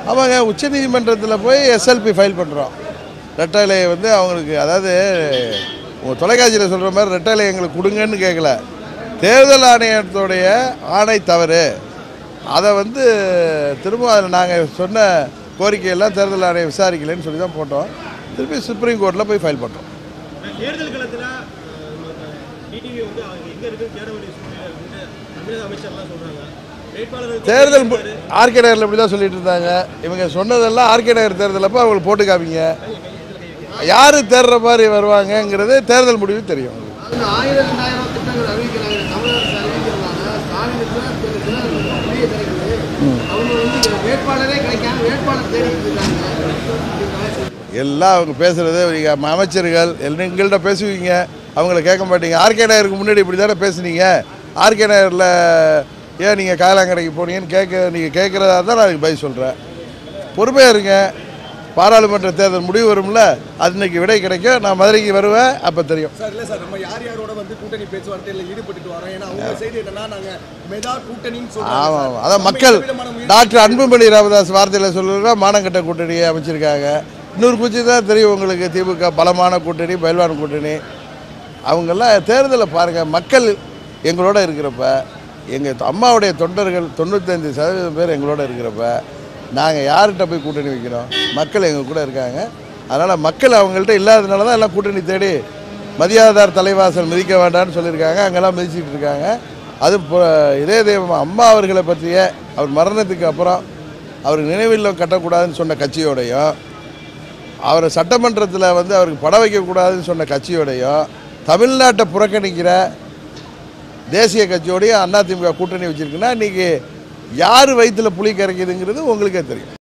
அவங்க உச்சநீதிமன்றத்தில் போய் எஸ்எல்பி ஃபைல் பண்ணுறோம் ரெட்டலை வந்து அவங்களுக்கு அதாவது உங்கள் தொலைக்காட்சியில் சொல்கிற மாதிரி ரெட்டலை எங்களுக்கு கொடுங்கன்னு கேட்கல தேர்தல் ஆணையத்துடைய ஆணை தவறு அதை வந்து திரும்ப அதில் நாங்கள் சொன்ன கோரிக்கையெல்லாம் தேர்தல் ஆணையம் விசாரிக்கலைன்னு சொல்லி தான் போட்டோம் திருப்பி சுப்ரீம் கோர்ட்டில் போய் ஃபைல் பண்ணுறோம் தேர்தல் களத்தில் டிடிவி வந்து அவங்க எங்க இருக்குன்னு தேட வேண்டிய சூழ்நிலை இருக்குன்னு தமிழக அமைச்சர்லாம் சொல்றாங்க வேட்பாளர் தேர்தல் ஆர்கே நகரில் இப்படி தான் சொல்லிட்டு இருந்தாங்க இவங்க சொன்னதெல்லாம் ஆர்கே நகர் தேர்தல் அப்போ அவங்களுக்கு போட்டு காமிங்க யார் தேர்ற மாதிரி வருவாங்கங்கிறது தேர்தல் முடிவு தெரியும் அந்த ஆயிரம் ரெண்டாயிரம் திட்டங்கள் அறிவிக்கிறாங்க தமிழக அரசு அறிவிக்கிறாங்க ஸ்டாலினுக்கு புதிய கிடைக்குது அவங்க வந்து வேட்பாளரே கிடைக்காம வேட்பாளர் தேடிட்டு இருக்காங்க எல்லாம் அவங்க பேசுகிறது இவங்க அமைச்சர்கள் எல்லாம் எங்கள்கிட்ட பேசுவீங்க அவங்கள கேட்க மாட்டீங்க ஆர்கே நகருக்கு முன்னாடி இப்படி தானே பேசுனீங்க ஆர்கே நகரில் ஏன் நீங்கள் காலாங்கடைக்கு போனீங்கன்னு கேட்க நீங்கள் கேட்குறதா தான் நான் அதுக்கு பதில் சொல்கிறேன் பொறுமையாக இருங்க பாராளுமன்ற தேர்தல் முடிவு வரும்ல அது இன்னைக்கு விடை கிடைக்கும் நான் மதுரைக்கு வருவேன் அப்போ தெரியும் சார் இல்லை சார் நம்ம யார் யாரோட வந்து கூட்டணி பேச்சுவார்த்தையில் ஈடுபட்டுட்டு வரோம் ஏன்னா அவங்க செய்தி என்னன்னா நாங்க மெகா கூட்டணின்னு ஆமாம் ஆமாம் சொல்றாங்க அதான் மக்கள் டாக்டர் அன்புமணி ராமதாஸ் வார்த்தையில் சொல்லுறா மானங்கட்ட கூட்டணியை அமைச்சிருக்காங்க இன்னொரு குச்சி தான் தெரியும் உங்களுக்கு திமுக பலமான கூட்டணி பயில்வான் கூட்டணி அவங்கெல்லாம் தேர்தலை பாருங்கள் மக்கள் எங்களோட இருக்கிறப்ப எங்கள் அம்மாவுடைய தொண்டர்கள் தொண்ணூத்தஞ்சு சதவீதம் பேர் எங்களோட இருக்கிறப்ப நாங்கள் யார்கிட்ட போய் கூட்டணி வைக்கிறோம் மக்கள் எங்கள் கூட இருக்காங்க அதனால் மக்கள் அவங்கள்ட்ட இல்லாததுனால தான் எல்லாம் கூட்டணி தேடி மதியாதார் தலைவாசல் மிதிக்க வேண்டாம்னு சொல்லியிருக்காங்க அங்கெல்லாம் மிதிச்சிட்டு இருக்காங்க அது இப்போ இதே தெய்வம் அம்மா அவர்களை பற்றிய அவர் மரணத்துக்கு அப்புறம் அவர் நினைவில்லம் கட்டக்கூடாதுன்னு சொன்ன கட்சியோடையும் அவரை சட்டமன்றத்தில் வந்து அவருக்கு படம் வைக்கக்கூடாதுன்னு சொன்ன கட்சியோடையும் தமிழ்நாட்டை புறக்கணிக்கிற தேசிய கட்சியோடையும் அதிமுக கூட்டணி வச்சிருக்குன்னா இன்றைக்கி யார் வயிற்றில் புளி கரைக்குதுங்கிறது உங்களுக்கே தெரியும்